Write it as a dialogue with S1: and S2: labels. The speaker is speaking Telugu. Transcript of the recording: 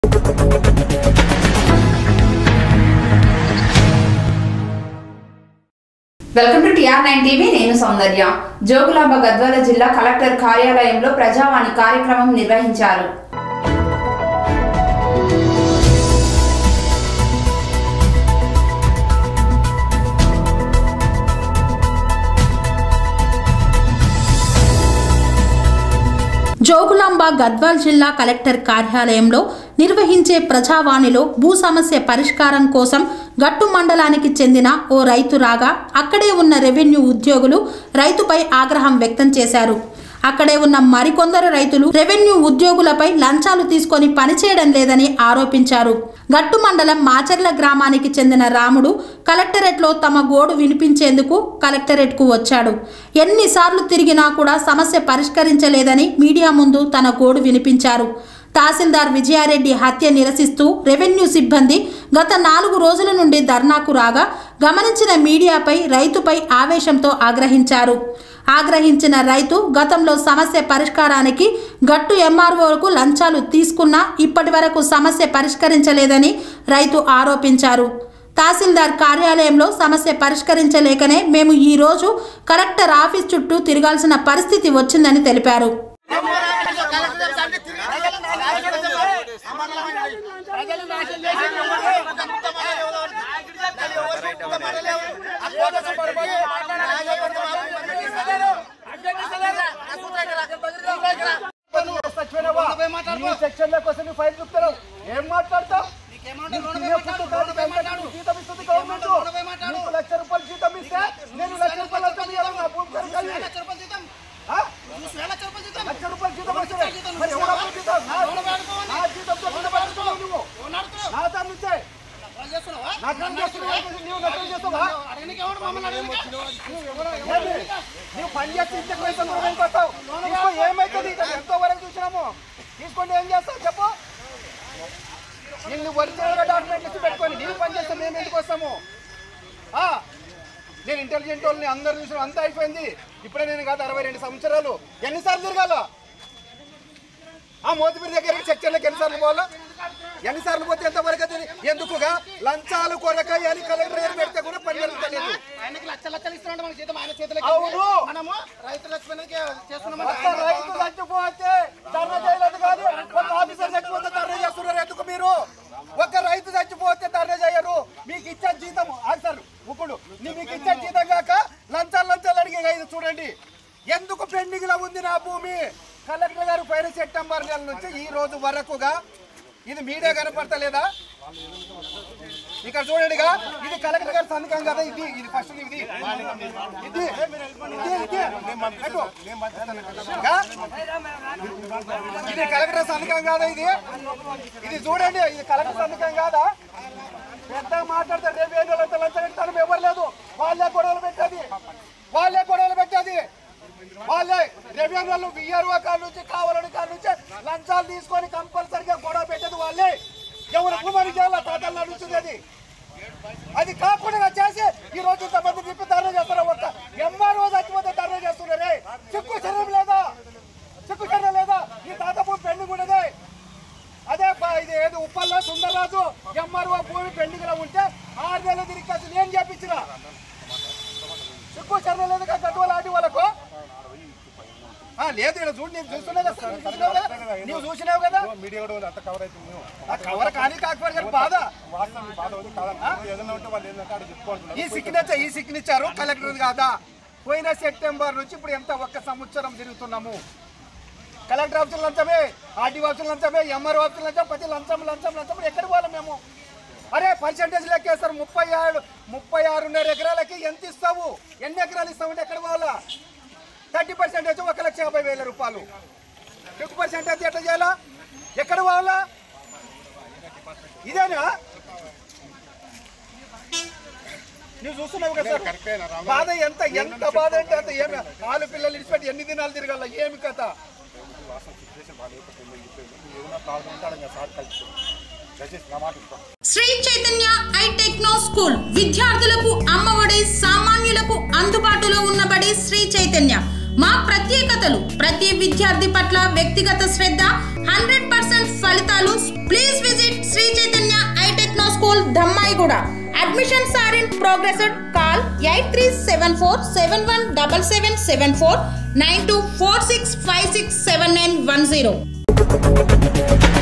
S1: Welcome to TR nine TV నేను సౌందర్య జోగులాంబ గద్వాల జిల్లా కలెక్టర్ కార్యాలయంలో ప్రజావాణి కార్యక్రమం నిర్వహించారు
S2: జోగులాంబ గద్వాల్ జిల్లా కలెక్టర్ కార్యాలయంలో నిర్వహించే ప్రజావాణిలో భూ సమస్య పరిష్కారం కోసం గట్టు మండలానికి చెందిన ఓ రైతు రాగా అక్కడే ఉన్న రెవెన్యూ ఉద్యోగులు రైతుపై ఆగ్రహం వ్యక్తం చేశారు అక్కడే ఉన్న మరికొందరు రైతులు రెవెన్యూ ఉద్యోగులపై లంచాలు తీసుకొని పనిచేయడం లేదని ఆరోపించారు గట్టు మండలం మాచర్ల గ్రామానికి చెందిన రాముడు కలెక్టరేట్లో తమ గోడు వినిపించేందుకు కలెక్టరేట్కు వచ్చాడు ఎన్నిసార్లు తిరిగినా కూడా సమస్య పరిష్కరించలేదని మీడియా ముందు తన గోడు వినిపించారు తహసీల్దార్ విజయారెడ్డి హత్య నిరసిస్తూ రెవెన్యూ సిబ్బంది గత నాలుగు రోజుల నుండి ధర్నాకు రాగా గమనించిన మీడియాపై రైతుపై ఆవేశంతో ఆగ్రహించారు ఆగ్రహించిన రైతు గతంలో సమస్య పరిష్కారానికి గట్టు ఎంఆర్ఓకు లంచాలు తీసుకున్నా ఇప్పటి వరకు సమస్య పరిష్కరించలేదని రైతు ఆరోపించారు తహసీల్దార్ కార్యాలయంలో సమస్య పరిష్కరించలేకనే మేము ఈ రోజు కలెక్టర్ ఆఫీస్ చుట్టూ తిరగాల్సిన పరిస్థితి వచ్చిందని తెలిపారు
S3: ప్రజలు నాశనం చేసి సెక్షన్ కోసం నువ్వు ఫైల్ చూపుతావు ఏం మాట్లాడతావు నీకు తినే ఫుడ్ కాదు, గంటకు జీతం ఇస్తుంది గవర్నమెంట్. నీకు లక్ష రూపాయలు జీతం ఇస్తే నేను లక్ష రూపాయలు అంతా ఇవ్వాలి నా భూమి కొరకాలి. ఆ? లక్ష రూపాయలు జీతం వస్తుంది. మరి ఎవరు అప్పు జీతం? నా- నా జీతంతో కింద పడుతున్నావు నువ్వు. నా దాని నుంచే. నా దాని చేస్తున్నావు. నువ్వు నకలు చేస్తావా? ఏమి? నువ్వు పని చేస్తే ఇంత పైసలు కూడా వెళ్ళిపోతావు. తీసుకో, ఏమైతుంది ఇక్కడ ఎంతో వరకు చూసినాము తీసుకొని ఏం చేస్తావు చెప్పు నిన్ను ఒరిజినల్ గా డాక్యుమెంట్ ఇచ్చి పెట్టుకొని నీవు పని చేస్తే మేము ఎందుకు వస్తాము ఆ, నేను ఇంటెలిజెంట్ వాళ్ళని అందరు చూసిన అంతా అయిపోయింది ఇప్పుడే నేను కాదు అరవై రెండు సంవత్సరాలు ఎన్నిసార్లు తిరగాల ఆ మోతిపీరి దగ్గరికి సెక్షన్లకు ఎన్నిసార్లు పోవాలా ఎన్నిసార్లు పోతే ఎంతవరకు అవుతుంది? ఎందుకుగా లంచాలు కొరకై అని కలెక్టర్ గారు పెడితే కూడా పని జరుగుతలేదు
S4: ఆయనకి లక్ష లక్షలు ఇస్తున్నాడు మన జీతం ఆయన చేతులకి
S3: అవును
S4: మనము రైతు లక్ష్మణకి చేస్తున్నాం
S3: ఒక్క రైతు చచ్చిపోతే ధర్నా చేయలేదు కాదు ఒక ఆఫీసర్ చచ్చిపోతే ధర్నా చేస్తున్నారు ఎందుకు మీరు ఒక రైతు చచ్చిపోతే ధర్నా చేయరు మీకు ఇచ్చే జీతం ఆన్సర్ ఇప్పుడు నీ- మీకు ఇచ్చే జీతం కాక లంచాలు లంచాలు అడిగే ఇది చూడండి ఎందుకు పెండింగ్ లో ఉంది నా భూమి కలెక్టర్ గారు పైన సెప్టెంబర్ నెల నుంచి ఈ రోజు వరకుగా ఇది మీడియా కనపడతలేదా ఇక్కడ చూడండిగా ఇది కలెక్టర్ గారి సంతకం కదా ఇది ఇది ఫస్ట్ ఇది ఇది ఇది ఇది అటు. ఇంకా? ఇది కలెక్టర్ సంతకం కాదా ఇది ఇది చూడండి ఇది కలెక్టర్ సంతకం కాదా పెద్దగా మాట్లాడతారు రేపు ఏం వాళ్ళంతా లంచం పెడతాను ఎవరు లేదు వాళ్ళే గొడవలు పెట్టేది వాళ్ళే గొడవలు పెట్టేది వాళ్ళే రెవెన్యూ వాళ్ళు విఆర్ఓ కాడ నుంచి కావాలని కాడ నుంచి లంచాలు తీసుకొని కంపల్సరిగా గొడవ పెట్టేది వాళ్ళే ఎవరు భూమని చేయాలి తాతలు నడుస్తుంది అది అది కాకుండా చేసి ఈ రోజు ఇంతమంది తిప్పి ధర్నా చేస్తారు ఒక్క ఎంఆర్ఓ చచ్చిపోతే ధర్నా చేస్తున్నారే చిక్కు చర్యం లేదా చిక్కు చర్యం లేదా ఈ తాత భూమి పెండింగ్ ఉన్నదే అదే ప- ఇది ఏది ఉప్పల్లో సుందరరాజు ఎంఆర్ఓ భూమి పెండింగ్ లో ఉంటే ఆరు నెలలు తిరిగి వచ్చి నేను చేపించిన చిక్కు చర్యం లేదు కదా గడ్డవాళ్ళు ఆడి వాళ్ళకు ఆ, లేదు ఇక్కడ చూడు నేను చూస్తున్నావు కదా నువ్వు చూసినావు కదా నువ్వు చూసినావు కదా
S5: మీడియా కూడా అంత కవర్ అవుతుంది
S3: ఆ కవర్ కానీ కాకపోతే కానీ బాధ
S5: వాస్తవం మీ బాధ ఉంది కాదన్నా ఏదైనా ఉంటే వాళ్ళు ఏంటంటే అక్కడ చెప్పుకుంటున్నారు
S3: ఈ సిగ్నేచర్ ఈ సిగ్నేచర్ కలెక్టర్ కాదా పోయిన సెప్టెంబర్ నుంచి ఇప్పుడు ఎంత ఒక్క సంవత్సరం తిరుగుతున్నాము కలెక్టర్ ఆఫీసులు లంచమే ఆర్డీ ఆఫీసులు లంచమే ఎంఆర్ ఆఫీసులు లంచం ప్రతి లంచం లంచం లంచం ఎక్కడ పోవాలి మేము అరే పర్సంటేజ్ లెక్కేస్తారు ముప్పై ఆరు ముప్పై ఆరున్నర ఎకరాలకి ఎంత ఇస్తావు ఎన్ని ఎకరాలు ఇస్తామంటే ఎక్కడ పోవాలా థర్టీ పర్సెంటేజ్ ఒక లక్ష యాభై వేల రూపాయలు ఫిఫ్టీ పర్సెంటేజ్ ఎట్లా చేయాలా ఎక్కడ పోవాలా ఇదేనా నువ్వు చూస్తున్నావు కదా సార్
S5: కరెక్టేనా రామ
S3: బాధ ఎంత ఎంత బాధ అంటే అంత ఏమి ఆలు పిల్లలు ఇడిచిపెట్టి ఎన్ని దినాలు తిరగాల ఏమి కథ
S5: వాస్తవం సిచ్యువేషన్ బాగాలేకపోతే ఏదైనా ప్రాబ్లం ఉంటే అక్కడ సార్ కలిసి దయచేసి నా మాట ఇస్తాం
S2: Sri Chaitanya I Techno school విద్యార్థులకు అమ్మఒడి సామాన్యులకు అందుబాటులో ఉన్నబడి శ్రీ చైతన్య మా ప్రత్యేకతలు ప్రతి విద్యార్థి పట్ల వ్యక్తిగత శ్రద్ధ హండ్రెడ్ పర్సెంట్ ఫలితాలు please visit Sri Chaitanya I Techno school Dhammaiguda admissions are in progress call eight three seven four seven one double seven seven four nine two four six five six seven nine one zero